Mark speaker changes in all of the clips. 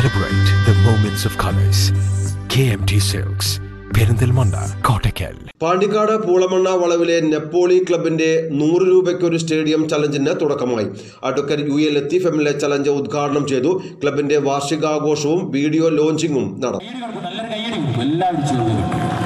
Speaker 1: Celebrate the moments of colors. KMT Silks, Perinthalmanna Kottakkal
Speaker 2: Pandikkad Poolamanna വളവിലെ നെപ്പോളി ക്ലബിന്റെ നൂറ് രൂപയ്ക്ക് ഒരു സ്റ്റേഡിയം ചലഞ്ചിന് തുടക്കമായി advocate U A Latheef M L A challenge ഉദ്ഘാടനം ചെയ്തു ക്ലബിന്റെ വാർഷികാഘോഷവും വീഡിയോ ലോഞ്ചിങ്ങും നടന്നു
Speaker 3: നല്ലൊരു കയ്യടി കൊടുക്കും എല്ലാവരും ചേർന്ന്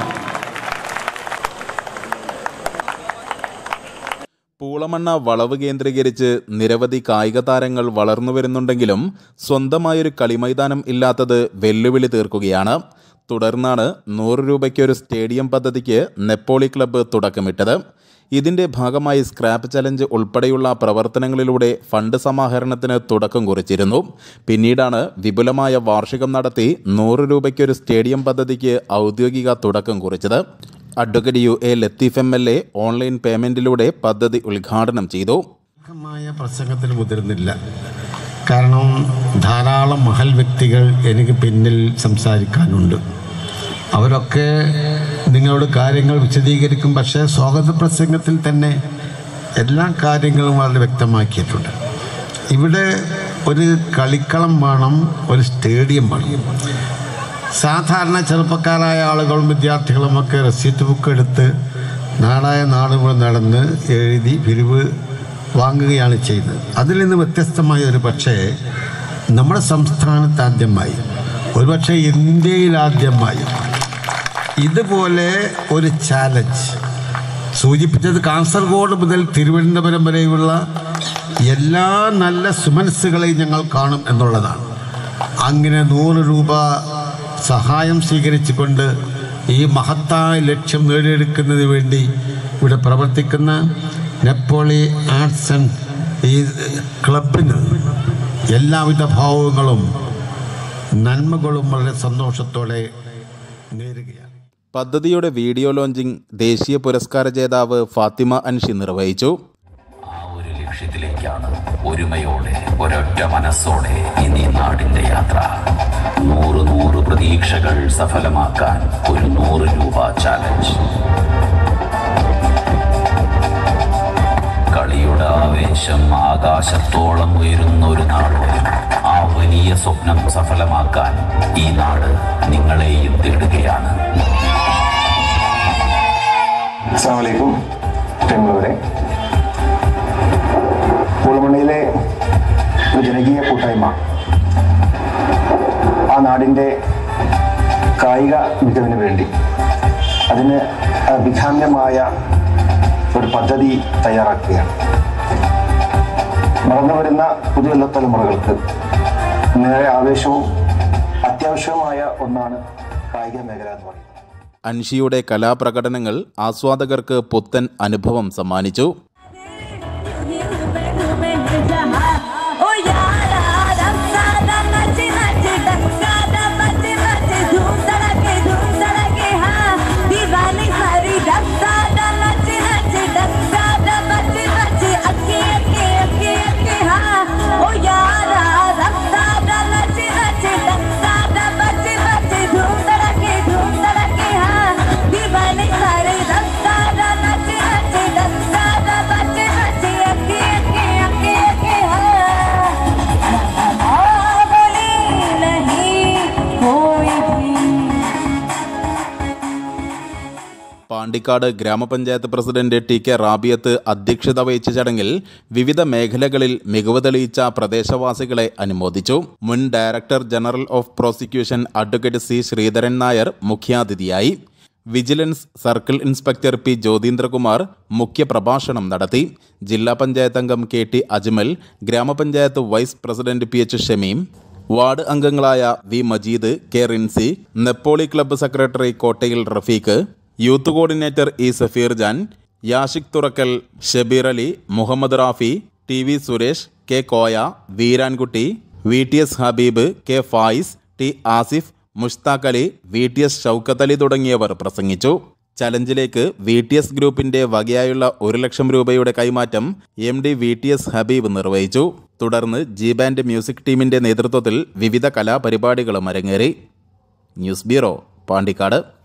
Speaker 4: പൂളമണ്ണ വളവ് കേന്ദ്രീകരിച്ച് നിരവധി കായിക താരങ്ങൾ വളർന്നു വരുന്നുണ്ടെങ്കിലും സ്വന്തമായൊരു കളിമൈതാനം ഇല്ലാത്തത് വെല്ലുവിളി തീർക്കുകയാണ് തുടർന്നാണ് നൂറ് രൂപയ്ക്ക് ഒരു സ്റ്റേഡിയം പദ്ധതിക്ക് നെപ്പോളി ക്ലബ്ബ് തുടക്കമിട്ടത് ഇതിന്റെ ഭാഗമായി സ്ക്രാപ്പ് ചലഞ്ച് ഉൾപ്പെടെയുള്ള പ്രവർത്തനങ്ങളിലൂടെ ഫണ്ട് സമാഹരണത്തിന് തുടക്കം കുറിച്ചിരുന്നു പിന്നീടാണ് വിപുലമായ വാർഷികം നടത്തി നൂറ് രൂപയ്ക്കൊരു സ്റ്റേഡിയം പദ്ധതിക്ക് ഔദ്യോഗിക തുടക്കം കുറിച്ചത് advocate U A Latheef M L A online പേയ്മെന്റിലൂടെ പദ്ധതി ഉദ്ഘാടനം ചെയ്തു
Speaker 5: ദീർഘമായ പ്രസംഗത്തിൽ മുതിർന്നില്ല കാരണം ധാരാളം മഹൽ വ്യക്തികൾ എനിക്ക് പിന്നിൽ സംസാരിക്കാനുണ്ട് അവരൊക്കെ നിങ്ങളോട് കാര്യങ്ങൾ വിശദീകരിക്കും പക്ഷേ സ്വാഗത പ്രസംഗത്തിൽ തന്നെ എല്ലാ കാര്യങ്ങളും വളരെ വ്യക്തമാക്കിയിട്ടുണ്ട് ഇവിടെ ഒരു കളിക്കളം വേണം ഒരു സ്റ്റേഡിയം വേണം സാധാരണ ചെറുപ്പക്കാരായ ആളുകളും വിദ്യാർത്ഥികളും ഒക്കെ റെസീറ്റ് ബുക്ക് എടുത്ത് നാടായ നാടുകൾ നടന്ന് എഴുതി പിരിവ് വാങ്ങുകയാണ് ചെയ്യുന്നത് അതിൽ നിന്ന് വ്യത്യസ്തമായ ഒരു പക്ഷേ നമ്മുടെ സംസ്ഥാനത്ത് ആദ്യമായി ഒരുപക്ഷെ ഇന്ത്യയിൽ ആദ്യമായി ഇതുപോലെ ഒരു ചാലഞ്ച് സൂചിപ്പിച്ചത് കാസർഗോഡ് മുതൽ തിരുവനന്തപുരം വരെയുള്ള എല്ലാ നല്ല സുമനസ്സുകളെയും ഞങ്ങൾ കാണും എന്നുള്ളതാണ് അങ്ങനെ നൂറ് രൂപ സഹായം സ്വീകരിച്ചുകൊണ്ട് ഈ മഹത്തായ ലക്ഷ്യം നേടിയെടുക്കുന്നതിന് വേണ്ടി ഇവിടെ പ്രവർത്തിക്കുന്ന നെപ്പോളി ആർട്സ് ആൻഡ് ഈ ക്ലബിന് എല്ലാവിധ ഭാവങ്ങളും നന്മകളും വളരെ സന്തോഷത്തോടെ നേരുകയാണ്
Speaker 4: പദ്ധതിയുടെ വീഡിയോ ലോഞ്ചിംഗ് ദേശീയ പുരസ്കാര ജേതാവ് ഫാത്തിമ അൻഷി നിർവഹിച്ചു
Speaker 3: ആ ഒരു ലക്ഷ്യത്തിലേക്കാണ് ഒരുമയോടെ ഒരൊറ്റ മനസ്സോടെ ഇനി നാടിന്റെ യാത്ര നൂറ് നൂറ് പ്രതീക്ഷകൾ സഫലമാക്കാൻ ഒരു നൂറ് രൂപ ചാലഞ്ച് കളിയുടെ ആവേശം ആകാശത്തോളം ഉയരുന്ന ഒരു നാട് ആ വലിയ സ്വപ്നം സഫലമാക്കാൻ ഈ നാട് നിങ്ങളെയും തേടുകയാണ്
Speaker 6: അസ്സാമലൈക്കും ടെങ്ങളവരെ പൂളമണ്ണയിലെ ഒരു ജനകീയ കൂട്ടായ്മ ആ നാടിൻ്റെ കായിക മികവിന് വേണ്ടി അതിന് അഭികാമ്യമായ ഒരു പദ്ധതി തയ്യാറാക്കുകയാണ് വളർന്നു വരുന്ന പുതിയ തലമുറകൾക്ക് നേരെ ആവേശവും അത്യാവശ്യവുമായ ഒന്നാണ് കായിക മേഖല എന്ന് പറയുന്നത്
Speaker 4: അൻഷിയുടെ കലാപ്രകടനങ്ങൾ ആസ്വാദകർക്ക് പുത്തൻ അനുഭവം സമ്മാനിച്ചു
Speaker 7: ओ यारा रंगा दा नच नच डंगा दा बज नच धूम धड़के धूम धड़के हाँ दीवानी सारी डंगा दा नच नच डंगा दा बज नच अक्के अक्के अक्के अक्के हाँ ओ यारा रंगा दा नच नच डंगा दा बज नच धूम धड़के धूम धड़के हाँ दीवानी सारी डंगा दा नच नच डंगा दा बज नच अक्के अक्के अक्के अक्के हाँ बोली नहीं कोई भी
Speaker 4: പാണ്ടിക്കാട് ഗ്രാമപഞ്ചായത്ത് പ്രസിഡന്റ് ടി കെ റാബിയത്ത് അധ്യക്ഷത വഹിച്ച ചടങ്ങിൽ വിവിധ മേഖലകളിൽ മികവ് തെളിയിച്ച പ്രദേശവാസികളെ അനുമോദിച്ചു മുൻ director general of prosecution advocate C Sreedharan Nair മുഖ്യാതിഥിയായി vigilance circle inspector P Jyothindrakumar മുഖ്യപ്രഭാഷണം നടത്തി ജില്ലാ പഞ്ചായത്ത് അംഗം കെ ടി അജ്മൽ ഗ്രാമപഞ്ചായത്ത് vice president P H Shameem ward അംഗങ്ങളായ V Majeed K Rincy Neppoli club secretary Kottayil Rafeeq youth coordinator E Safeer Jan Yashik Thurakkal Shabeer Ali Muhammad Rafi T V Suresh K Koya Veerankutty V T S Habeeb K Fayis T Asif Mushtaq Ali V T S Shoukath Ali തുടങ്ങിയവർ പ്രസംഗിച്ചു ചലഞ്ചിലേക്ക് വി ടി എസ് ഗ്രൂപ്പിന്റെ വകയായുള്ള ഒരു ലക്ഷം രൂപയുടെ കൈമാറ്റം M D V T S Habeeb നിർവഹിച്ചു തുടർന്ന് ജി ബാൻഡ് മ്യൂസിക് ടീമിന്റെ നേതൃത്വത്തിൽ വിവിധ കലാപരിപാടികളും അരങ്ങേറി ന്യൂസ് ബ്യൂറോ പാണ്ടിക്കാട്